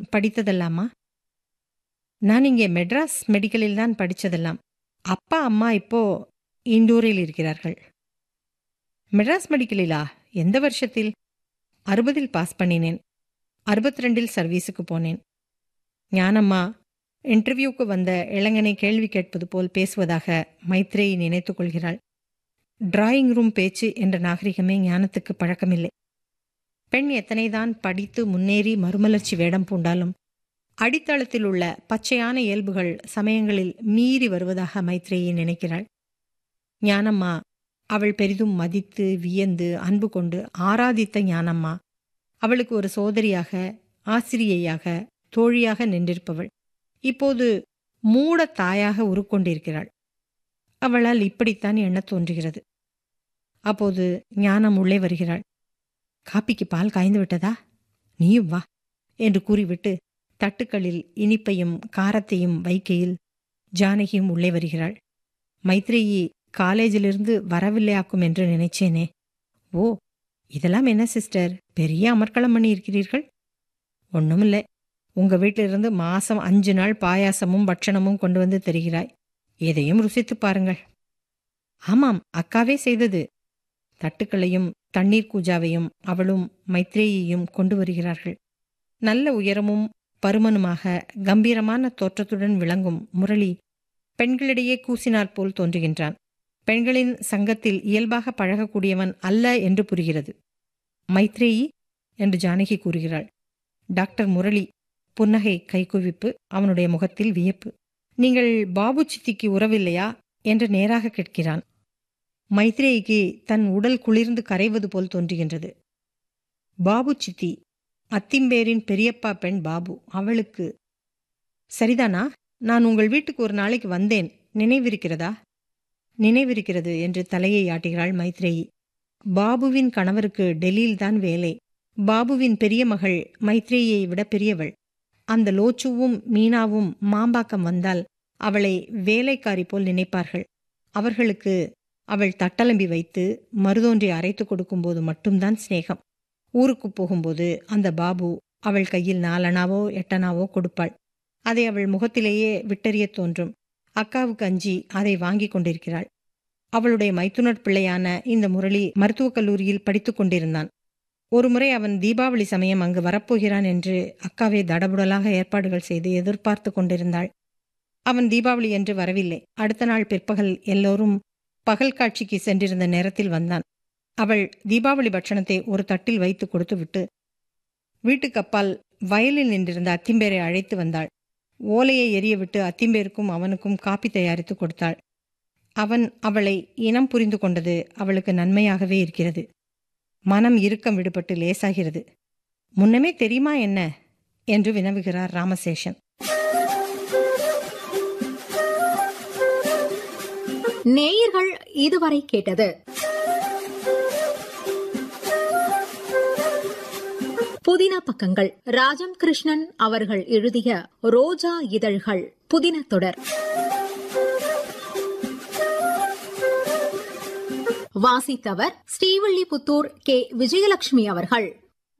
படித்ததெல்லாமா நான் இங்கே மெட்ராஸ் மெடிக்கலில் தான் படித்ததெல்லாம் அப்பா அம்மா இப்போ இண்டூரில் இருக்கிறார்கள் மெட்ராஸ் மெடிக்கலிலா எந்த வருஷத்தில் அறுபதில் பாஸ் பண்ணினேன் அறுபத்தி ரெண்டில் சர்வீஸுக்கு போனேன் ஞானம்மா இன்டர்வியூக்கு வந்த இளைஞனை கேள்வி கேட்பது போல் பேசுவதாக மைத்ரேயி நினைத்துக் கொள்கிறாள் டிராயிங் ரூம் பேச்சு என்ற நாகரிகமே ஞானத்துக்கு பழக்கமில்லை பெண் எத்தனைதான் படித்து முன்னேறி மறுமலர்ச்சி வேடம் பூண்டாலும் அடித்தளத்தில் உள்ள பச்சையான இயல்புகள் சமயங்களில் மீறி வருவதாக மைத்ரேயி நினைக்கிறாள் ஞானம்மா அவள் பெரிதும் மதித்து வியந்து அன்பு கொண்டு ஆராதித்த ஞானம்மா அவளுக்கு ஒரு சோதரியாக ஆசிரியையாக தோழியாக நின்றிருப்பவள் இப்போது மூட தாயாக உருக்கொண்டிருக்கிறாள் அவளால் இப்படித்தான் எண்ணத் தோன்றுகிறது அப்போது ஞானம் உள்ளே வருகிறாள் காப்பிக்கு பால் காய்ந்து விட்டதா நீயும் வா என்று கூறிவிட்டு தட்டுக்களில் இனிப்பையும் காரத்தையும் வைக்கையில் ஜானகியும் உள்ளே வருகிறாள் மைத்ரேயி காலேஜிலிருந்து வரவில்லையாக்கும் என்று நினைச்சேனே ஓ இதெல்லாம் என்ன சிஸ்டர் பெரிய அமர்க்களம் பண்ணி இருக்கிறீர்கள் ஒண்ணுமில்லை உங்க வீட்டிலிருந்து மாசம் அஞ்சு நாள் பாயாசமும் பட்சணமும் கொண்டு வந்து தருகிறாய் எதையும் ருசித்து பாருங்கள் ஆமாம் அக்காவே செய்தது தட்டுக்களையும் தண்ணீர் கூஜாவையும் அவளும் மைத்ரேயையும் கொண்டு வருகிறார்கள் நல்ல உயரமும் பருமனுமாக கம்பீரமான தோற்றத்துடன் விளங்கும் முரளி பெண்களிடையே கூசினாற் போல் தோன்றுகின்றான் பெண்களின் சங்கத்தில் இயல்பாக பழகக்கூடியவன் அல்ல என்று புரிகிறது மைத்ரேயி என்று ஜானகி கூறுகிறாள் டாக்டர் முரளி புன்னகை கைக்குவிப்பு அவனுடைய முகத்தில் வியப்பு நீங்கள் பாபு சித்திக்கு உறவில்லையா என்று நேராக கேட்கிறான் மைத்ரேயிக்கு தன் உடல் குளிர்ந்து கரைவது போல் தோன்றுகின்றது பாபு சித்தி அத்திம்பேரின் பெரியப்பா பெண் பாபு அவளுக்கு சரிதானா நான் உங்கள் வீட்டுக்கு ஒரு நாளைக்கு வந்தேன் நினைவிருக்கிறதா நினைவிருக்கிறது என்று தலையை ஆட்டுகிறாள் மைத்ரேயி பாபுவின் கணவருக்கு டெல்லியில்தான் வேலை பாபுவின் பெரிய மகள் மைத்ரேயை விட பெரியவள் அந்த லோச்சுவும் மீனாவும் மாம்பாக்கம் வந்தால் அவளை வேலைக்காரி போல் நினைப்பார்கள் அவர்களுக்கு அவள் தட்டலம்பி வைத்து மருதோன்றி அரைத்து கொடுக்கும்போது மட்டும்தான் சிநேகம் ஊருக்கு போகும்போது அந்த பாபு அவள் கையில் நாலனாவோ எட்டனாவோ கொடுப்பாள் அதை அவள் முகத்திலேயே விட்டறிய தோன்றும் அக்காவுக்கு அஞ்சி அதை வாங்கி கொண்டிருக்கிறாள் அவளுடைய மைத்துனர் பிள்ளையான இந்த முரளி மருத்துவக் கல்லூரியில் படித்துக் கொண்டிருந்தான் ஒருமுறை அவன் தீபாவளி சமயம் அங்கு வரப்போகிறான் என்று அக்காவே தடபுடலாக ஏற்பாடுகள் செய்து எதிர்பார்த்து கொண்டிருந்தாள் அவன் தீபாவளி என்று வரவில்லை அடுத்த நாள் பிற்பகல் எல்லோரும் பகல் காட்சிக்கு சென்றிருந்த நேரத்தில் வந்தான் அவள் தீபாவளி பட்சணத்தை ஒரு தட்டில் வைத்து கொடுத்துவிட்டு வீட்டுக்கு அப்பால் வயலில் நின்றிருந்த அத்திம்பேரை அழைத்து வந்தாள் ஓலையை எரியவிட்டு அத்திம்பேருக்கும் அவனுக்கும் காப்பி தயாரித்து கொடுத்தாள் அவன் அவளை இனம் புரிந்து கொண்டது அவளுக்கு நன்மையாகவே இருக்கிறது மனம் இறுக்கம் விடுபட்டு லேசாகிறது முன்னமே தெரியுமா என்ன என்று வினவுகிறார் ராமசேஷன் நேயர்கள் இதுவரை கேட்டது புதின பக்கங்கள் ராஜம் கிருஷ்ணன் அவர்கள் எழுதிய ரோஜா இதழ்கள் புதின தொடர் வாசித்தவர் ஸ்ரீவில்லிபுத்தூர் கே விஜயலட்சுமி அவர்கள்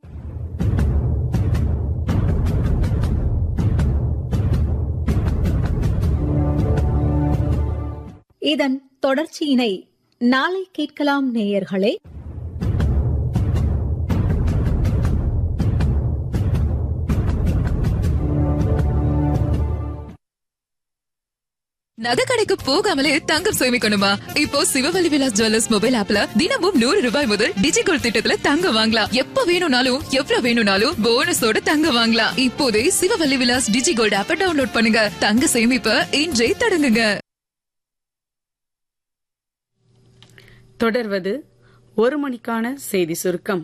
இதன் தொடர்ச்சியினை நாளை கேட்கலாம் நேயர்களே நகை கடைக்கு போகாமலே தங்கம் சேமிக்கணுமா இப்போ சிவவலி விலாஸ் ஜுவல்லர்ஸ் மொபைல் ஆப்ல தினமும் நூறு ரூபாய் முதல் டிஜிகோல் திட்டத்துல தங்கம் வாங்கலாம் எப்ப வேணும்னாலும் எவ்வளவு வேணும்னாலும் போனஸோட தங்கம் வாங்கலாம் இப்போதே சிவவல்லி விலாஸ் டிஜிகோல்ட் ஆப்ப டவுன்லோட் பண்ணுங்க தங்க சேமிப்ப இன்றே தொடங்குங்க தொடர்வது ஒரு மணிக்கான செய்தி சுருக்கம்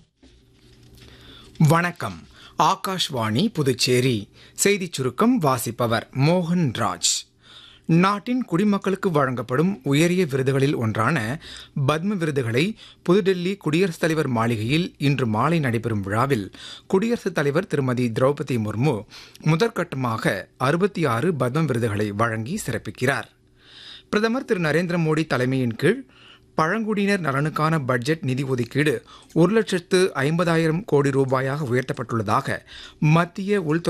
வணக்கம் ஆகாஷ்வாணி புதுச்சேரி செய்திச் சுருக்கம் வாசிப்பவர் மோகன் ராஜ் நாட்டின் குடிமக்களுக்கு வழங்கப்படும் உயரிய விருதுகளில் ஒன்றான பத்ம விருதுகளை புதுடெல்லி குடியரசுத் தலைவர் மாளிகையில் இன்று மாலை நடைபெறும் விழாவில் குடியரசுத் தலைவர் திருமதி திரௌபதி முர்மு முதற்கட்டமாக அறுபத்தி ஆறு பத்ம விருதுகளை வழங்கி சிறப்பிக்கிறார் பிரதமர் திரு நரேந்திர மோடி தலைமையின் கீழ் பழங்குடியினர் நலனுக்கான பட்ஜெட் நிதி ஒதுக்கீடு ஒரு லட்சத்து ஐம்பதாயிரம் கோடி ரூபாயாக உயர்த்தப்பட்டுள்ளதாக மத்திய உள்துறை